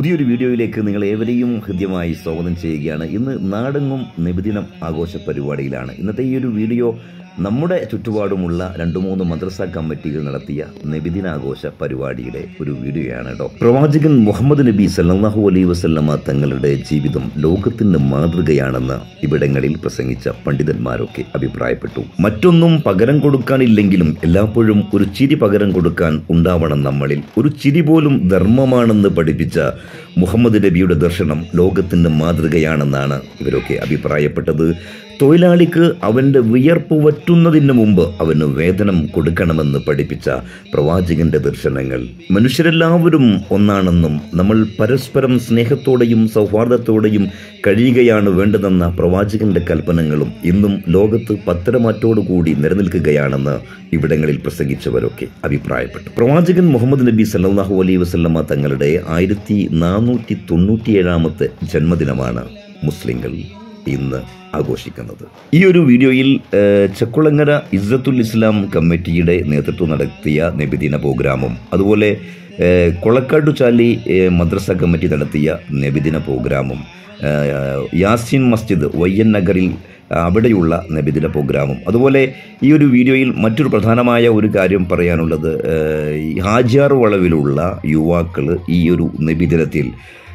പുതിയൊരു വീഡിയോയിലേക്ക് നിങ്ങൾ ഏവരെയും ഹൃദ്യമായി സ്വാഗതം ചെയ്യുകയാണ് ഇന്ന് നാടെങ്ങും നബിദിനം ആഘോഷ പരിപാടിയിലാണ് ഇന്നത്തെ ഈ ഒരു വീഡിയോ നമ്മുടെ ചുറ്റുപാടുമുള്ള രണ്ടു മൂന്ന് മദ്രസ കമ്മിറ്റികൾ നടത്തിയ നബിദിനാഘോഷ പരിപാടിയുടെ ഒരു വീഡിയോയാണ് കേട്ടോ പ്രവാചകൻ മുഹമ്മദ് നബി സല്ലല്ലാഹു അലൈഹി വസല്ലമ തങ്ങളുടെ ജീവിതം ലോകത്തിന് മാതൃകയാണെന്ന് ഇവിടങ്ങളിൽ പ്രസംഗിച്ച പണ്ഡിതന്മാരൊക്കെ അഭിപ്രായപ്പെട്ടു മറ്റൊന്നും പകരം കൊടുക്കാനില്ലെങ്കിലും എല്ലായ്പ്പോഴും ഒരു ചിരി പകരം കൊടുക്കാൻ ഉണ്ടാവണം നമ്മളിൽ ഒരു ചിരി പോലും ധർമ്മമാണെന്ന് പഠിപ്പിച്ച മുഹമ്മദ് നബിയുടെ ദർശനം ലോകത്തിന് മാതൃകയാണെന്നാണ് ഇവരൊക്കെ അഭിപ്രായപ്പെട്ടത് തൊഴിലാളിക്ക് അവൻ്റെ വിയർപ്പ് വറ്റുന്നതിന് മുമ്പ് അവന് വേതനം കൊടുക്കണമെന്ന് പഠിപ്പിച്ച പ്രവാചകന്റെ ദർശനങ്ങൾ മനുഷ്യരെല്ലാവരും ഒന്നാണെന്നും നമ്മൾ പരസ്പരം സ്നേഹത്തോടെയും സൗഹാർദ്ദത്തോടെയും കഴിയുകയാണ് വേണ്ടതെന്ന പ്രവാചകന്റെ കൽപ്പനകളും ഇന്നും ലോകത്ത് പത്തരമാറ്റോടുകൂടി നിലനിൽക്കുകയാണെന്ന് ഇവിടങ്ങളിൽ പ്രസംഗിച്ചവരൊക്കെ അഭിപ്രായപ്പെട്ടു പ്രവാചകൻ മുഹമ്മദ് നബി സല്ലല്ലാഹു അലൈഹി വസല്ലമ തങ്ങളുടെ ആയിരത്തി നാനൂറ്റി തൊണ്ണൂറ്റിയേഴാമത്തെ ജന്മദിനമാണ് മുസ്ലിങ്ങൾ ഇന്ന് ആഘോഷിക്കുന്നത് ഈ ഒരു വീഡിയോയിൽ ഏഹ്, ചക്കുളങ്ങര ഇസ്സത്തുൽ ഇസ്ലാം കമ്മിറ്റിയുടെ നേതൃത്വം നടത്തിയ നബിദിന പ്രോഗ്രാമും അതുപോലെ ഏഹ്, കൊളക്കാട്ടുചാലി ഏഹ്, മദ്രസ കമ്മിറ്റി നടത്തിയ നബിദിന പ്രോഗ്രാമും ഏഹ്, യാസിൻ മസ്ജിദ് വയ്യൻ നഗറിൽ അവിടെയുള്ള നബിദിന പ്രോഗ്രാമും അതുപോലെ ഈ ഒരു വീഡിയോയിൽ മറ്റൊരു പ്രധാനമായ ഒരു കാര്യം പറയാനുള്ളത് ഏഹ്, ഈ ഹാജിയാർ വളവിലുള്ള യുവാക്കൾ ഈ ഒരു നബിദിനത്തിൽ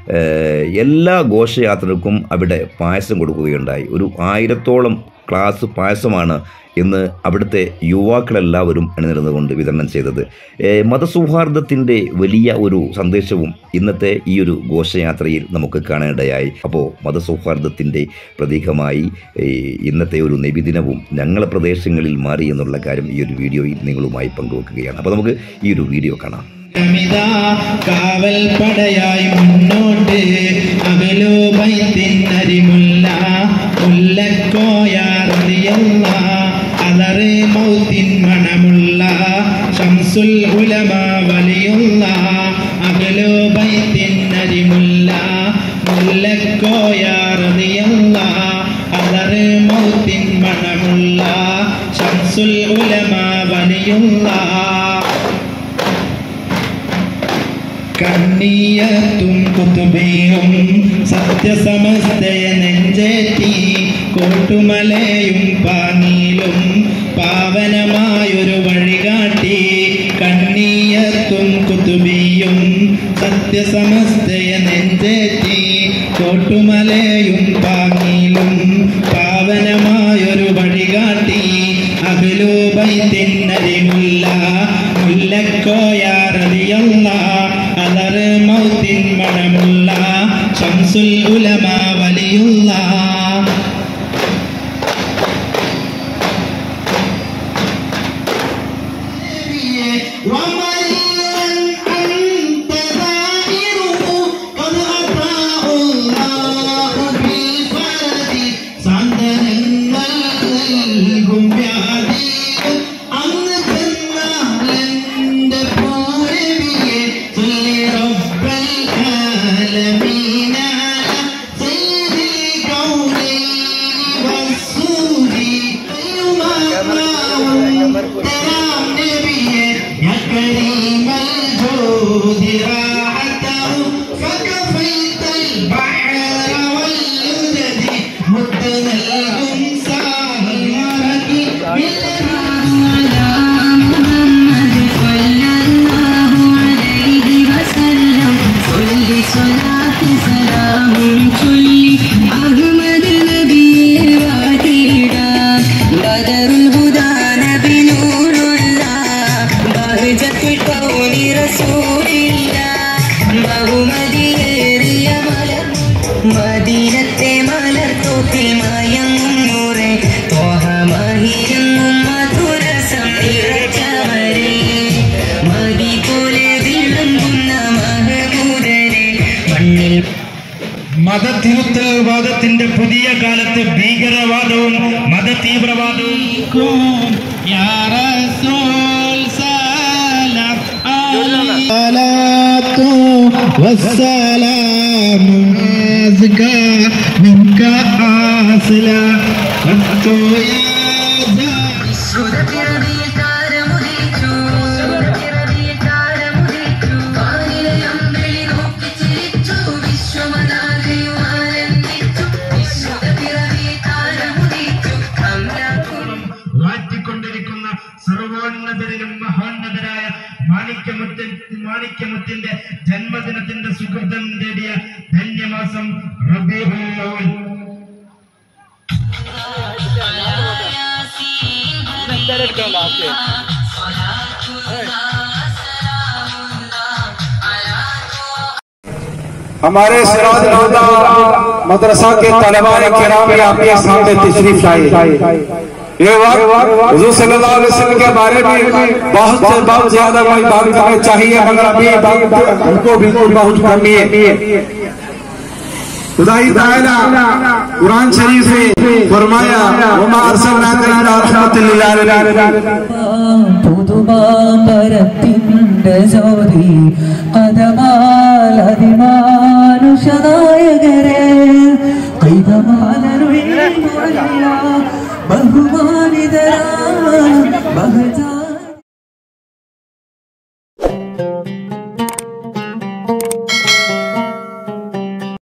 ഏഹ് എല്ലാ ഘോഷയാത്രകൾക്കും അവിടെ പായസം കൊടുക്കുകയുണ്ടായി ഒരു ആയിരത്തോളം ക്ലാസ് പായസമാണ് ഇന്ന് അവിടുത്തെ യുവാക്കളെല്ലാവരും അണിനിരന്നുകൊണ്ട് വിതരണം ചെയ്തത് ഏഹ് മതസൗഹാർദ്ദത്തിൻ്റെ വലിയ ഒരു സന്ദേശവും ഇന്നത്തെ ഈ ഒരു ഘോഷയാത്രയിൽ നമുക്ക് കാണാനിടയായി അപ്പോൾ മതസൗഹാർദ്ദത്തിൻ്റെ പ്രതീകമായി ഏഹ് ഇന്നത്തെ ഒരു നബിദിനവും ഞങ്ങളെ പ്രദേശങ്ങളിൽ മാറി എന്നുള്ള കാര്യം ഈ ഒരു വീഡിയോയിൽ നിങ്ങളുമായി പങ്കുവെക്കുകയാണ് അപ്പോൾ നമുക്ക് ഈ ഒരു വീഡിയോ കാണാം അമിതാ കാവൽ പടയായി മുന്നോട്ട് അകലോ ബൈത്തിനരിമുല്ല മുല്ലക്കോയാറിയല്ല അതറ് മൗത്തിൻ മണമുള്ള ഷംസുൽ ഉലമ വലിയുള്ള അകലോ ബൈത്തിനരിമുല്ല മുല്ലക്കോയാറിയല്ല അതറ് മൗത്തിൻ മണമുള്ള ഷംസുൽ ഉലമ വലിയുള്ള കണ്ണീയത്തും കുത്തുബിയും സത്യസമസ്തയ നെഞ്ചേറ്റി കോട്ടുമലയും പാനീലും പാവനമായൊരു വഴികാട്ടി കണ്ണീയത്തും കുത്തുബിയും സത്യസമസ്തയ നെഞ്ചേറ്റി കോട്ടുമലയും പാനീലും പാവനമായൊരു വഴികാട്ടി അഖിലൂബൈത്തിനരിമുല്ല മുല്ലക്കോയാറിയല്ല അലർ മൗത്തിൻ മണമുള്ള ഷംസുൽ ഉലമ വലിയുള്ള ومن أنت ظاهره قد أطاع الله بالفرد സാന്ത്വനങ്ങൾ നൽകും വ്യാധി അന്ന് തന്നാലെന്റെ പൂരവിയെ ചൊല്ലി റബ്ബൽ ആലമീന സയ്യിദിൽ കൗനൈനി വസ്സൂരി തരാം നബിയെ യാ കരീമൽ ജൂദി راحته فكفيت البحر والجدد مدنا الأمسال مركي على محمد صلى الله عليه وسلم كل صلاة سلام كل أحمد نبي وحيدا بدر الهدى نبي نور الله بهجة الكون رسول الله ബഹുമതിയേറിയ മലർ മദീനത്തെ മലർത്തോട്ടിൽ മയങ്ങൂറെ തോഹമഹിയെന്നും മധുരസം നിറച്ചവരെ മതി പോലെ വിളങ്ങുന്ന മഹമൂദരെ മണ്ണിൽ മതതിരുത്തൽവാദത്തിന്റെ പുതിയ കാലത്ത് ഭീകരവാദവും മതതീവ്രവാദവും യാ റസൂൽ സലാം الصلاة والسلام أزكى منك حاصلا أنت يا زاهد സുരഭിരവിയിൽ താരമുദിച്ചു സുരഭിരവിയിൽ താരമുദിച്ചു കാലിലെ അമ്പിളി നോക്കി ചിരിച്ചു സുഹൃത്തം നേടിയ ധന്യമാസം റബീഉൽ അവ്വൽ हमारे सिराज हुदा मदरसा के तलबा किराम आपके सामने तशरीफ लाए ये वक्त हुजूर सल्लल्लाहु अलैहि वसल्लम के बारे में बहुत से बहुत ज्यादा कोई बात करनी चाहिए मगर अभी बात हमको भी बहुत कमी है खुदाई ताला कुरान शरीफ में फरमाया वमा अरसलनाका इल्ला रहमतल लिल आलमीन പുതുമാമ്പരത്തിൻ്റെ ജോതി കഥമാൽ അതിമാനുഷനായകരെ കൈതമാലരുള്ള ബഹുമാനിതരായ